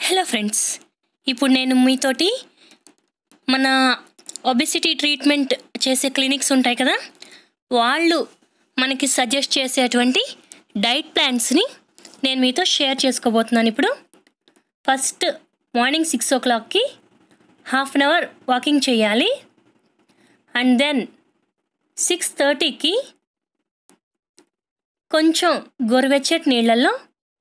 hello friends ఇప్పుడు నేను మీతోటి మన ఒబెసిటీ ట్రీట్మెంట్ చేసే క్లినిక్స్ ఉంటాయి కదా వాళ్ళు మనకి సజెస్ట్ చేసేటువంటి డైట్ ప్లాన్స్ని నేను మీతో షేర్ చేసుకోబోతున్నాను ఇప్పుడు ఫస్ట్ మార్నింగ్ సిక్స్ ఓ క్లాక్కి హాఫ్ అన్ అవర్ వాకింగ్ చేయాలి అండ్ దెన్ సిక్స్ థర్టీకి కొంచెం గోరువెచ్చటి నీళ్ళల్లో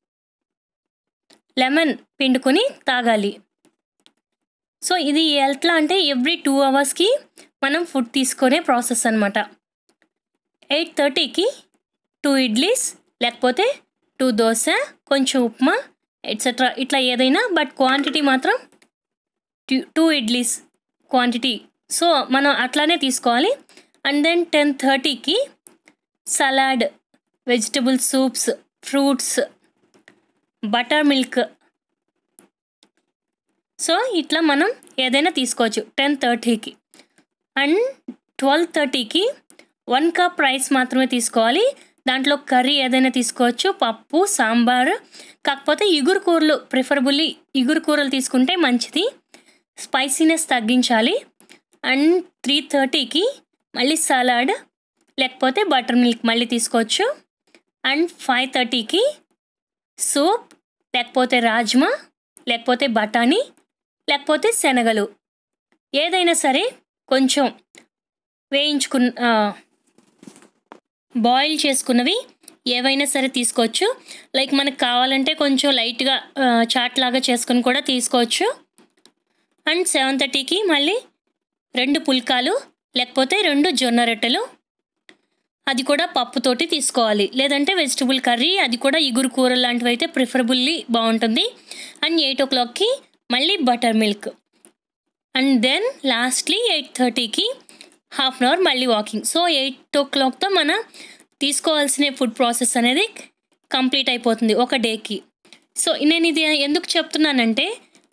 లెమన్ పిండుకొని తాగాలి సో ఇది ఎట్లా అంటే ఎవ్రీ టూ అవర్స్కి మనం ఫుడ్ తీసుకునే ప్రాసెస్ అనమాట ఎయిట్ థర్టీకి టూ ఇడ్లీస్ లేకపోతే టూ దోశ కొంచెం ఉప్మా ఎట్సెట్రా ఇట్లా ఏదైనా బట్ క్వాంటిటీ మాత్రం two two idlis quantity so మనం అట్లానే తీసుకోవాలి అండ్ దెన్ టెన్ థర్టీకి salad vegetable soups fruits butter milk so ఇట్లా మనం ఏదైనా తీసుకోవచ్చు టెన్ థర్టీకి అండ్ ట్వెల్వ్ థర్టీకి వన్ కప్ రైస్ మాత్రమే తీసుకోవాలి దాంట్లో కర్రీ ఏదైనా తీసుకోవచ్చు పప్పు సాంబార్ కాకపోతే ఇగురు కూరలు ప్రిఫరబుల్లీ ఇగురు కూరలు తీసుకుంటే మంచిది స్పైసీనెస్ తగ్గించాలి అండ్ త్రీ థర్టీకి మళ్ళీ సలాడ్ లేకపోతే బటర్ మిల్క్ మళ్ళీ తీసుకోవచ్చు అండ్ ఫైవ్ థర్టీకి సూప్ లేకపోతే రాజ్మా లేకపోతే బఠానీ లేకపోతే శనగలు ఏదైనా సరే కొంచెం వేయించుకున్న బాయిల్ చేసుకున్నవి ఏవైనా సరే తీసుకోవచ్చు లైక్ మనకు కావాలంటే కొంచెం లైట్గా చాట్ లాగా చేసుకుని కూడా తీసుకోవచ్చు అండ్ సెవెన్ థర్టీకి మళ్ళీ రెండు పుల్కాలు లేకపోతే రెండు జొన్న రొట్టెలు అది కూడా పప్పుతోటి తీసుకోవాలి లేదంటే వెజిటబుల్ కర్రీ అది కూడా ఇగురు కూర లాంటివి అయితే ప్రిఫరబుల్లీ బాగుంటుంది అండ్ ఎయిట్ ఓ క్లాక్కి మళ్ళీ butter milk and then lastly eight థర్టీకి హాఫ్ అన్ అవర్ మళ్ళీ వాకింగ్ సో ఎయిట్ ఓ క్లాక్తో మన తీసుకోవాల్సిన ఫుడ్ ప్రాసెస్ అనేది కంప్లీట్ అయిపోతుంది ఒక డేకి సో నేను ఇది ఎందుకు చెప్తున్నానంటే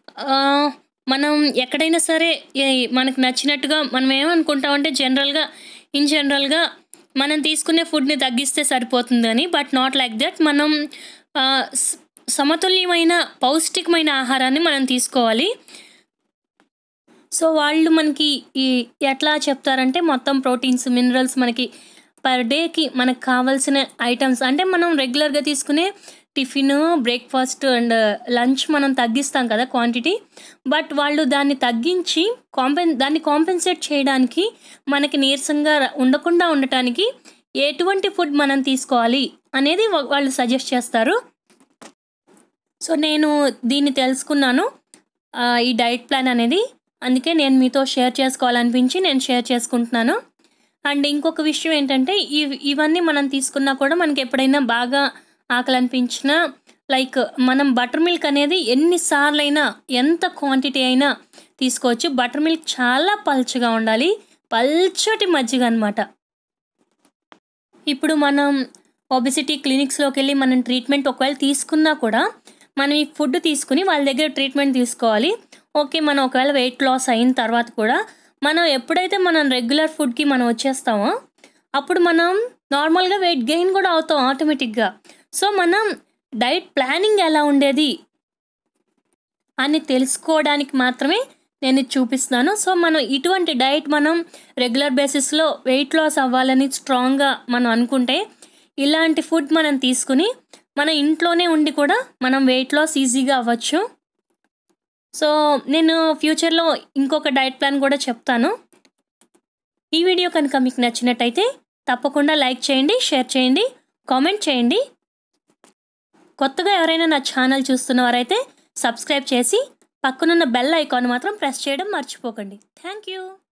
మనం ఎక్కడైనా సరే మనకు నచ్చినట్టుగా మనం ఏమనుకుంటామంటే జనరల్గా ఇన్ జనరల్గా మనం తీసుకునే ఫుడ్ని తగ్గిస్తే సరిపోతుందని బట్ నాట్ లైక్ దట్ మనం సమతుల్యమైన పౌష్టికమైన ఆహారాన్ని మనం తీసుకోవాలి సో వాళ్ళు మనకి ఈ ఎట్లా చెప్తారంటే మొత్తం ప్రోటీన్స్ మినరల్స్ మనకి పర్ డేకి మనకు కావాల్సిన ఐటమ్స్ అంటే మనం రెగ్యులర్గా తీసుకునే టిఫిన్ బ్రేక్ఫాస్ట్ అండ్ లంచ్ మనం తగ్గిస్తాం కదా క్వాంటిటీ బట్ వాళ్ళు దాన్ని తగ్గించి కాంపెన్ దాన్ని కాంపెన్సేట్ చేయడానికి మనకి నీరసంగా ఉండకుండా ఉండటానికి ఎటువంటి ఫుడ్ మనం తీసుకోవాలి అనేది వాళ్ళు సజెస్ట్ చేస్తారు సో నేను దీన్ని తెలుసుకున్నాను ఈ డైట్ ప్లాన్ అనేది అందుకే నేను మీతో షేర్ చేసుకోవాలనిపించి నేను షేర్ చేసుకుంటున్నాను అండ్ ఇంకొక విషయం ఏంటంటే ఇవన్నీ మనం తీసుకున్నా కూడా మనకి ఎప్పుడైనా బాగా ఆకలి అనిపించినా లైక్ మనం బటర్ మిల్క్ అనేది ఎన్నిసార్లు అయినా ఎంత క్వాంటిటీ అయినా తీసుకోవచ్చు బటర్ మిల్క్ చాలా పల్చగా ఉండాలి పల్చటి మజ్జిగ అనమాట ఇప్పుడు మనం ఒబిసిటీ క్లినిక్స్లోకి వెళ్ళి మనం ట్రీట్మెంట్ ఒకవేళ తీసుకున్నా కూడా మనం ఈ ఫుడ్ తీసుకుని వాళ్ళ దగ్గర ట్రీట్మెంట్ తీసుకోవాలి ఓకే మనం ఒకవేళ వెయిట్ లాస్ అయిన తర్వాత కూడా మనం ఎప్పుడైతే మనం రెగ్యులర్ ఫుడ్కి మనం వచ్చేస్తామో అప్పుడు మనం నార్మల్గా వెయిట్ గెయిన్ కూడా అవుతాం ఆటోమేటిక్గా సో మనం డైట్ ప్లానింగ్ ఎలా ఉండేది అని తెలుసుకోవడానికి మాత్రమే నేను చూపిస్తున్నాను సో మనం ఇటువంటి డైట్ మనం రెగ్యులర్ బేసిస్లో వెయిట్ లాస్ అవ్వాలని స్ట్రాంగ్గా మనం అనుకుంటే ఇలాంటి ఫుడ్ మనం తీసుకుని మన ఇంట్లోనే ఉండి కూడా మనం వెయిట్ లాస్ ఈజీగా అవ్వచ్చు సో నేను ఫ్యూచర్లో ఇంకొక డైట్ ప్లాన్ కూడా చెప్తాను ఈ వీడియో కనుక మీకు నచ్చినట్టయితే తప్పకుండా లైక్ చేయండి షేర్ చేయండి కామెంట్ చేయండి కొత్తగా ఎవరైనా నా ఛానల్ చూస్తున్నవారైతే సబ్స్క్రైబ్ చేసి పక్కనున్న బెల్ ఐకాన్ మాత్రం ప్రెస్ చేయడం మర్చిపోకండి థ్యాంక్ యూ